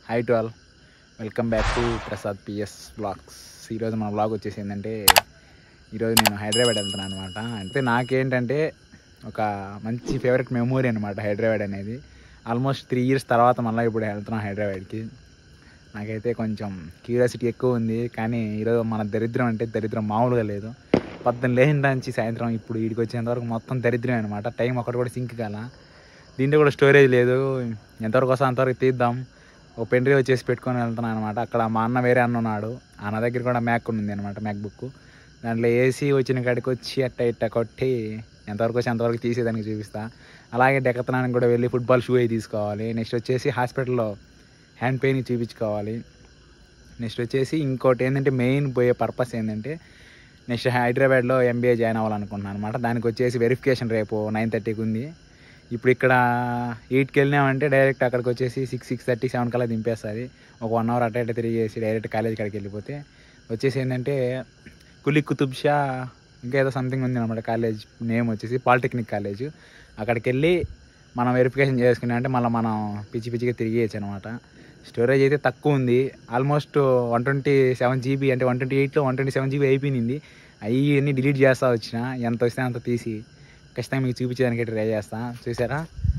hi to all welcome back to Prasad PS blogs ఈరోజు మన blog వచ్చేసి ఏంటంటే ఈరోజు నేను హైదరాబాద్ వెళ్తున్నాను అనమాట అంటే నాకేంటంటే ఒక మంచి ఫేవరెట్ మెమొరీ అనమాట హైదరాబాద్ అనేది ఆల్మోస్ట్ త్రీ ఇయర్స్ తర్వాత మళ్ళీ ఇప్పుడు వెళ్తున్నాను హైదరాబాద్కి నాకైతే కొంచెం క్యూరియాసిటీ ఎక్కువ ఉంది కానీ ఈరోజు మన దరిద్రం అంటే దరిద్రం మామూలుగా లేదు పొద్దున్న లేచిన నుంచి సాయంత్రం ఇప్పుడు వీడికి వచ్చేంత వరకు మొత్తం దరిద్రమే అనమాట టైం ఒకటి కూడా సింక్ కాల దీంట్లో కూడా స్టోరేజ్ లేదు ఎంతవరకు వస్తా అంతవరకు తీద్దాం ఓ పెన్ డ్రైవ్ వచ్చేసి పెట్టుకొని వెళ్తున్నాను అనమాట అక్కడ మా అన్న వేరే అన్న ఉన్నాడు అన్న దగ్గర కూడా మ్యాక్ ఉంది అనమాట మ్యాక్ బుక్ దాంట్లో ఏసీ వచ్చిన కాడికి వచ్చి అట్ట ఇట్ట కొట్టి ఎంతవరకు వచ్చి అంతవరకు తీసేదానికి చూపిస్తా అలాగే డెక్కతనానికి కూడా వెళ్ళి ఫుట్బాల్ షూ అయి తీసుకోవాలి నెక్స్ట్ వచ్చేసి హాస్పిటల్లో హ్యాండ్ పెయిన్ చూపించుకోవాలి నెక్స్ట్ వచ్చేసి ఇంకోటి ఏంటంటే మెయిన్ పోయే పర్పస్ ఏంటంటే నెక్స్ట్ హైదరాబాద్లో ఎంబీఏ జాయిన్ అవ్వాలనుకుంటున్నాను అనమాట దానికి వచ్చేసి వెరిఫికేషన్ రేపు నైన్ థర్టీకి ఉంది ఇప్పుడు ఇక్కడ ఎయిట్కి వెళ్ళినామంటే డైరెక్ట్ అక్కడికి వచ్చేసి సిక్స్ సిక్స్ థర్టీ సెవెన్ కల్లా దింపేస్తుంది ఒక వన్ అవర్ అట్ట ఇట్ట తిరిగేసి డైరెక్ట్ కాలేజ్ కాడికి వెళ్ళిపోతే వచ్చేసి ఏంటంటే కులి కుతుబ్ షా ఇంకా ఏదో సంథింగ్ ఉంది అనమాట కాలేజ్ నేమ్ వచ్చేసి పాలిటెక్నిక్ కాలేజ్ అక్కడికి వెళ్ళి మనం వెరిఫికేషన్ చేసుకున్నా అంటే మళ్ళీ మనం పిచ్చి పిచ్చిగా తిరిగేయచ్చు అనమాట స్టోరేజ్ అయితే తక్కువ ఉంది almost one twenty seven GB అంటే వన్ ట్వంటీ ఎయిట్లో వన్ ట్వంటీ సెవెన్ జీబీ అయిపోయింది అవి అన్నీ డిలీట్ చేస్తా వచ్చిన ఎంత వస్తే అంత తీసి ఖచ్చితంగా మీకు చూపించడానికి ట్రై చేస్తా చూసారా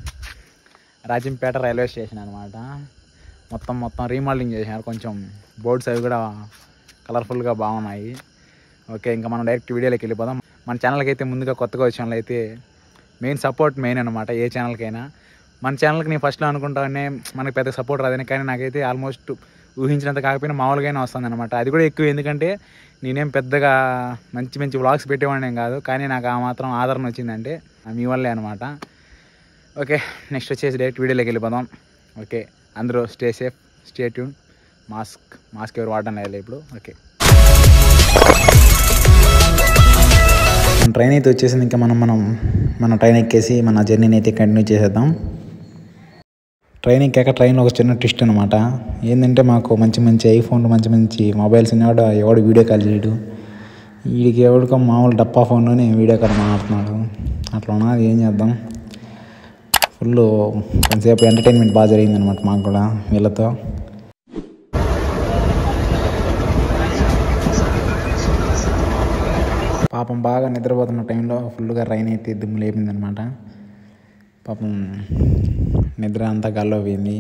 రాజంపేట రైల్వే స్టేషన్ అనమాట మొత్తం మొత్తం రీమోడలింగ్ చేశారు కొంచెం బోర్డ్స్ అవి కూడా కలర్ఫుల్గా బాగున్నాయి ఓకే ఇంకా మనం డైరెక్ట్ వీడియోలోకి వెళ్ళిపోదాం మన ఛానల్కి అయితే ముందుగా కొత్తగా వచ్చిన వాళ్ళు అయితే మెయిన్ సపోర్ట్ మెయిన్ అనమాట ఏ ఛానల్కైనా మన ఛానల్కి నేను ఫస్ట్లో అనుకుంటానే మనకి పెద్ద సపోర్ట్ రాదని కానీ నాకైతే ఆల్మోస్ట్ ఊహించినంత కాకపోయినా మామూలుగానే వస్తుంది అనమాట అది కూడా ఎక్కువ ఎందుకంటే నేనేం పెద్దగా మంచి మంచి వ్లాగ్స్ పెట్టేవాడిని ఏం కాదు కానీ నాకు ఆ మాత్రం ఆదరణ వచ్చిందంటే మీ వల్లే అనమాట ఓకే నెక్స్ట్ వచ్చేసి డైరెక్ట్ వీడియోలోకి వెళ్ళిపోదాం ఓకే అందరూ stay safe stay tuned mask mask ఎవరు వాడడం లేదు ఇప్పుడు ఓకే ట్రైన్ అయితే వచ్చేసింది ఇంకా మనం మనం మన ట్రైన్ ఎక్కేసి మన జర్నీని అయితే కంటిన్యూ చేసేద్దాం ట్రైన్ ఎక్కాక ట్రైన్లో ఒక చిన్న ట్విస్ట్ అనమాట ఏంటంటే మాకు మంచి మంచి ఐఫోన్లు మంచి మంచి మొబైల్స్ ఉన్నాడు ఎవడు వీడియో కాల్ చేయడు వీడికి ఎవడికో మామూలు డప్పా ఫోన్లోనే వీడియో కాల్ మాట్లాడుతున్నాడు అట్లా ఉన్నది ఏం చేద్దాం ఫుల్ కొంతసేపు ఎంటర్టైన్మెంట్ బాగా జరిగిందనమాట మాకు కూడా వీళ్ళతో పాపం బాగా నిద్రపోతున్న టైంలో ఫుల్గా రైన్ అయితే దుమ్ము లేపిందనమాట పాపం నిద్ర అంతా గాల్లో పోయింది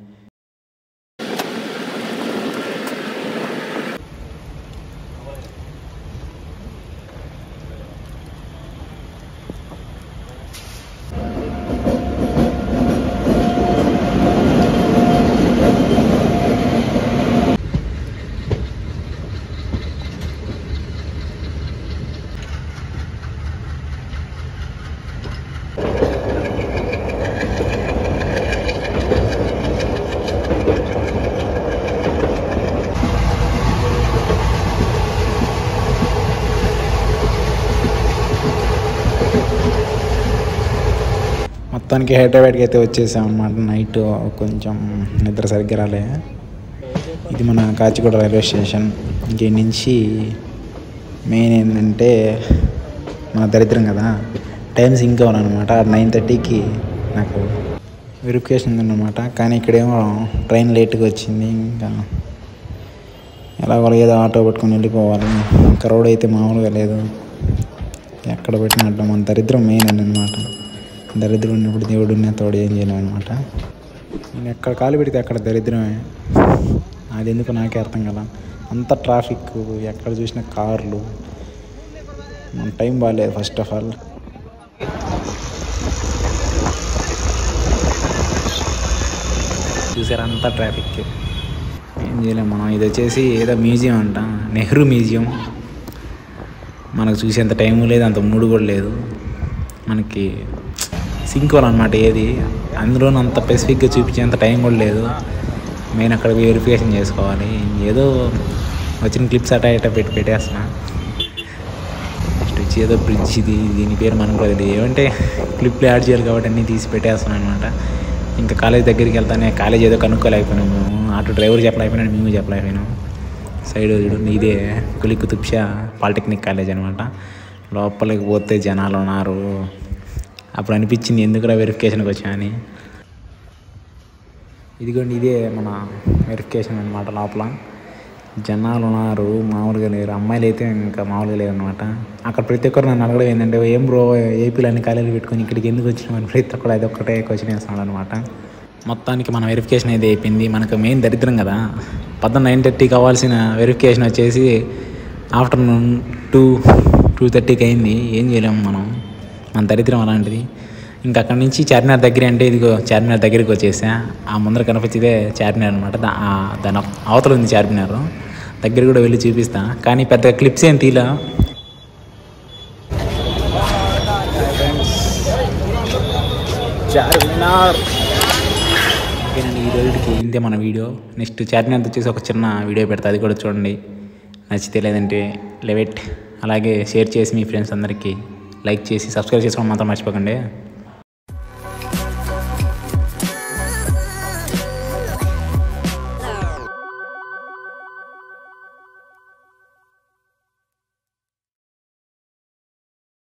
మొత్తానికి హైదరాబాద్కి అయితే వచ్చేసాం అనమాట నైట్ కొంచెం నిద్ర సరిగ్గా రాలే ఇది మన కాచిగూడ రైల్వే స్టేషన్ ఇంకే నుంచి మెయిన్ ఏంటంటే మన దరిద్రం కదా టైం సింక్ అవ్వాలన్నమాట నైన్ థర్టీకి నాకు వెరిఫికేషన్ ఉందన్నమాట కానీ ఇక్కడేమో ట్రైన్ లేట్గా వచ్చింది ఇంకా ఎలాగో ఏదో ఆటో పట్టుకొని వెళ్ళిపోవాలి ఇంకా రోడ్ అయితే మామూలుగా లేదు ఎక్కడ పెట్టినట్టు మన దరిద్రం మెయిన్ అనమాట దరిద్రం ఉన్నప్పుడు దేవుడు ఉన్న తోడు ఏం చేయలేము అనమాట నేను ఎక్కడ కాలు పెడితే అక్కడ దరిద్రమే అది ఎందుకు నాకే అర్థం కదా అంత ట్రాఫిక్ ఎక్కడ చూసిన కార్లు మన టైం బాగాలేదు ఫస్ట్ ఆఫ్ ఆల్ చూసారా అంతా ట్రాఫిక్ ఏం చేయలేము మనం ఇది వచ్చేసి ఏదో మ్యూజియం అంట నెహ్రూ మ్యూజియం మనకు చూసేంత టైం లేదు అంత మూడు కూడా లేదు మనకి సింక్ అనమాట ఏది అందులోనూ అంత స్పెసిఫిక్గా చూపించేంత టైం కూడా లేదు మెయిన్ అక్కడ వెరిఫికేషన్ చేసుకోవాలి ఏదో వచ్చిన క్లిప్స్ అటా ఇటా పెట్టి పెట్టేస్తున్నా నెక్స్ట్ వచ్చి ఏదో బ్రిడ్జ్ ఇది దీని పేరు మనకు కూడా తెలియదు ఏమంటే క్లిప్లు యాడ్ చేయాలి కాబట్టి అన్నీ తీసి పెట్టేస్తున్నాను అనమాట ఇంకా కాలేజ్ దగ్గరికి వెళ్తానే కాలేజ్ ఏదో కనుక్కోలేకపోయినాం మేము ఆటో డ్రైవర్ చెప్పలేకపోయినా మేము చెప్పలేకపోయినాం సైడ్ చూడు ఇదే కులి కుతుబ్ షా పాలిటెక్నిక్ కాలేజ్ అనమాట లోపలికి పోతే జనాలు ఉన్నారు అప్పుడు అనిపించింది ఎందుకురా వెరిఫికేషన్కి వచ్చా అని ఇదిగోండి ఇదే మన వెరిఫికేషన్ అనమాట లోపల జనాలు ఉన్నారు మామూలుగా లేరు అమ్మాయిలు అయితే ఇంకా మామూలుగా లేరు అనమాట అక్కడ ప్రతి ఒక్కరు నన్ను అడగడం ఏంటంటే ఏం బ్రో ఏపీలో అన్ని ఖాళీలు పెట్టుకొని ఇక్కడికి ఎందుకు వచ్చినామని ప్రతి ఒక్కరు అది ఒక్కటే క్వశ్చన్ వేస్తున్నాడు అనమాట మొత్తానికి మన వెరిఫికేషన్ అయితే అయిపోయింది మనకు మెయిన్ దరిద్రం కదా పొద్దున్న నైన్ థర్టీ కావాల్సిన వెరిఫికేషన్ వచ్చేసి ఆఫ్టర్నూన్ టూ టూ థర్టీకి అయింది ఏం చేయలేము మనం మన దరిద్రం అలాంటిది ఇంకా అక్కడి నుంచి చార్మినార్ దగ్గర అంటే ఇదిగో చార్మినార్ దగ్గరికి వచ్చేసా ఆ ముందర కనిపించేదే చార్మినార్ అనమాట దాని అవతల ఉంది చార్మినార్ దగ్గర కూడా వెళ్ళి చూపిస్తా కానీ పెద్ద క్లిప్స్ ఏం తీలా చార్మినార్ ఓకేనండి ఈ రోజుకి ఇంతే మన వీడియో నెక్స్ట్ చార్మినార్ వచ్చేసి ఒక చిన్న వీడియో పెడతా అది కూడా చూడండి నచ్చితే లేదంటే లెవెట్ అలాగే షేర్ చేసి మీ ఫ్రెండ్స్ అందరికీ లైక్ చేసి సబ్స్క్రైబ్ చేసుకోవడం మాత్రం మర్చిపోకండి